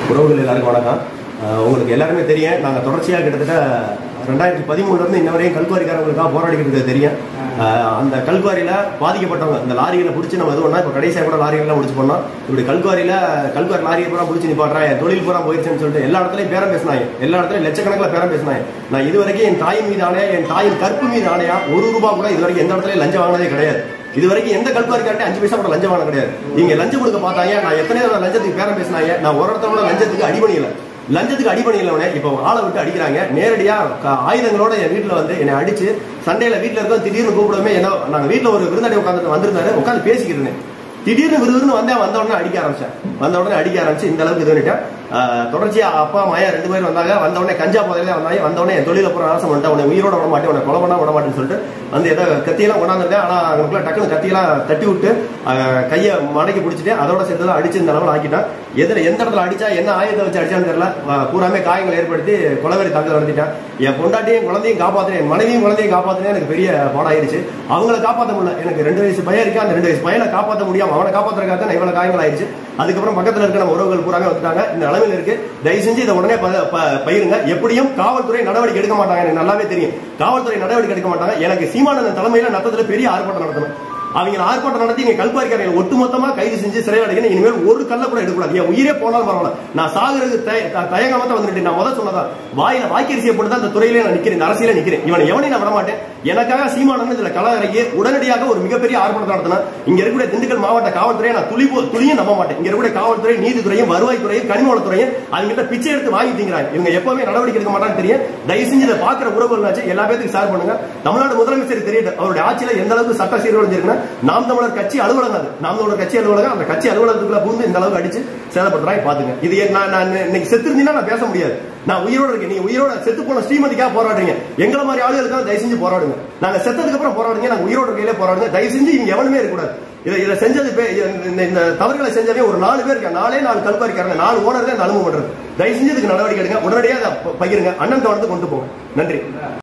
உறவுகள் எல்லாருக்கும் வணக்கம் அஹ் உங்களுக்கு எல்லாருமே தெரியும் நாங்கள் தொடர்ச்சியாக கிட்டத்தட்ட ரெண்டாயிரத்தி பதிமூணுலேருந்து இன்ன வரையும் கல்குவாரிக்காரங்களுக்காக போராடிக்கிறது தெரியும் அஹ் அந்த கல்குவாரியில் பாதிக்கப்பட்டவங்க இந்த லாரிகளை பிடிச்சி நம்ம எது பண்ணா இப்போ கடைசியாக கூட லாரிகள்லாம் முடிச்சு பண்ணோம் இப்படி கல்குவாரியில் கல்குவாரி லாரியை பூரா பிடிச்சி நிப்பாட்டுறேன் என் தொழில் பூரா போயிருச்சுன்னு சொல்லிட்டு எல்லா இடத்துலையும் பேரம் பேசினாங்க எல்லா இடத்துலையும் லட்சக்கணக்கில் பேரம் பேசினாங்க நான் இது வரைக்கும் என் தாயின் மீது ஆணையா என் தாயின் கற்பு மீது ஆணையா ஒரு ரூபா கூட இது வரைக்கும் எந்த இடத்துலையும் லஞ்சம் வாங்கினதே கிடையாது இது வரைக்கும் எந்த கல்குவாரிக்கார்ட்டே அஞ்சு பைசா கூட லஞ்சம் வாங்க கிடையாது நீங்க லஞ்சம் கொடுக்க பார்த்தாங்க நான் எத்தனை தடவை லஞ்சத்துக்கு பேரம் பேசினாங்க நான் ஒரு இடத்துல கூட லஞ்சத்துக்கு அடிபணியல லஞ்சத்துக்கு அடிபணியலவனே இப்போ ஆளை விட்டு அடிக்கிறாங்க நேரடியா க- ஆயுதங்களோட என் வீட்டுல வந்து என்னை அடிச்சு சண்டையில வீட்டுல இருக்க திடீர்னு கூப்பிடவே என்ன நாங்க வீட்டுல ஒரு விருந்தாடி உட்காந்துட்டு வந்திருந்தாரு உட்காந்து பேசிக்கிட்டு இருந்தேன் திடீர்னு விறுவிறுன்னு வந்தேன் வந்த உடனே அடிக்க ஆரம்பிச்சேன் வந்த உடனே அடிக்க ஆரம்பிச்சு இந்த அளவுக்கு இது பண்ணிட்டேன் ஆஹ் தொடர்ச்சியா அப்பா மாயா ரெண்டு பேரும் வந்தாங்க வந்த உடனே கஞ்சா போதையில வந்தாங்க வந்த உடனே என் தொழில பூரா நாசம் பண்ணிட்டேன் உன்னை உயிரோட விட மாட்டேன் உன்னை கொலை பண்ணா விட மாட்டேன்னு சொல்லிட்டு வந்து ஏதோ கத்தியெல்லாம் கொண்டாந்துருக்கேன் ஆனா அவங்களுக்குள்ள டக்குனு கத்தியெல்லாம் தட்டி விட்டு ஆஹ் கையை மடக்கி பிடிச்சிட்டு அதோட சேர்த்து தான் அடிச்சு இந்த அளவில் ஆக்கிட்டான் எதுல எந்த இடத்துல அடிச்சா என்ன ஆயுதத்தை வச்சு அடிச்சான்னு தெரியல ஆஹ் பூராமே காயங்கள் ஏற்படுத்தி கொலவெறி தாக்குதல் நடத்திட்டேன் என் பொண்டாட்டியும் குழந்தையும் காப்பாத்துறேன் என் மனைவியும் குழந்தையும் காப்பாத்துறேன் எனக்கு பெரிய பாடாயிருச்சு அவங்கள காப்பாற்ற முடியல எனக்கு ரெண்டு வயசு பையன் இருக்கு அந்த ரெண்டு வயசு பையனை காப்பாற்ற முடியாம அவனை காப்பாத்துறதுக்காக தான் இவ்வளவு காயங்கள் ஆயிருச்சு அதுக்கப்புறம் பக்கத்துல இருக்க நம்ம உறவுகள் பூராமே வந்துட்டாங்க இந்த நிலைமையில இருக்கு தயவு செஞ்சு இதை உடனே ப- ப- பயிருங்க எப்படியும் காவல்துறை நடவடிக்கை எடுக்க மாட்டாங்க எனக்கு நல்லாவே தெரியும் காவல்துறை நடவடிக்கை எடுக்க மாட்டாங்க எனக்கு சீமானந்த தலைமையில நத்தத்துல பெரிய ஆர்ப்பாட்டம் நடத்தணும் அவங்க ஆர்ப்பாட்டம் நடத்தி இங்க கல்பாரிக்காரங்க ஒட்டுமொத்தமா கைது செஞ்சு சிறையில் அடைக்கணும் இனிமேல் ஒரு கல்ல கூட எடுக்கக்கூடாது என் உயிரே போனாலும் பரவாயில்ல நான் சாகுறது தய- த- தயங்காம தான் வந்துட்டு நான் முதல் சொன்னதான் வாயில வாய்க்கரிசியை போட்டு தான் இந்த துறையிலே நான் நிக்கிறேன் இந்த அரசியல நிக்கிறேன் இவனை எவனையும் நான் விட மாட்டேன் எனக்காக சீமானன் இதுல கள இறங்கி உடனடியாக ஒரு மிகப்பெரிய ஆர்ப்பாட்டம் நடத்தினேன் இங்க இருக்கக்கூடிய திண்டுக்கல் மாவட்ட காவல்துறையை நான் துளி போ- துளியும் நம்ப மாட்டேன் இங்க இருக்கக்கூடிய காவல்துறை நீதித்துறையும் வருவாய்த்துறையும் கனிமவளத்துறையும் அவங்க கிட்ட பிச்சை எடுத்து வாங்கி திங்கிறாங்க இவங்க எப்பவுமே நடவடிக்கை எடுக்க மாட்டான்னு தெரியும் தயவு செஞ்சு இதை பாக்குற உறவுகள்னாச்சு எல்லா பேத்துக்கும் ஷேர் பண்ணுங்க தமிழ்நாடு முதலமைச்சர் தெரியட்டும் அவருடைய ஆட்சியில எந்த அளவுக்கு சட்ட சீர்குலைஞ்சிருக்குன்னா நாம் தமிழர் கட்சி அலுவலகம் அது நாம் தமிழர் கட்சி அலுவலகம் அந்த கட்சி அலுவலகத்துக்குள்ள புகுந்து இந்த அளவுக்கு அடிச்சு சேதப்படுத்துறாங்க பாத்துங்க இது என் நான் நான் இன்னைக்கு செத்துருந்தீங்கன்னா நான் பேச முடியாது நான் உயிரோட இருக்கேன் நீங்க உயிரோட செத்து போன ஸ்ரீமதிக்காக போராடுறீங்க எங்களை மாதிரி ஆளுகளுக்காக தயவு செஞ்சு போராடுங்க நாங்க செத்ததுக்கு அப்புறம் போராடுங்க நாங்க உயிரோட இருக்கையிலே போராடுங்க தயவு செஞ்சு இங்க எவனுமே இருக்கக்கூடாது இதை இதை செஞ்சது பே- இந்த- இந்த தவறுகளை செஞ்சவே ஒரு நாலு பேர் இருக்காங்க நாலே நாலு கல்பாரிக்காரங்க நாலு ஓனர் தான் இந்த அனுபவம் பண்றது தயவு செஞ்சு இதுக்கு நடவடிக்கை எடுங்க உடனடியாக அதை ப- பகிருங்க அண்ணன் தோட்டத்துக்கு கொண்டு போங்க நன்றி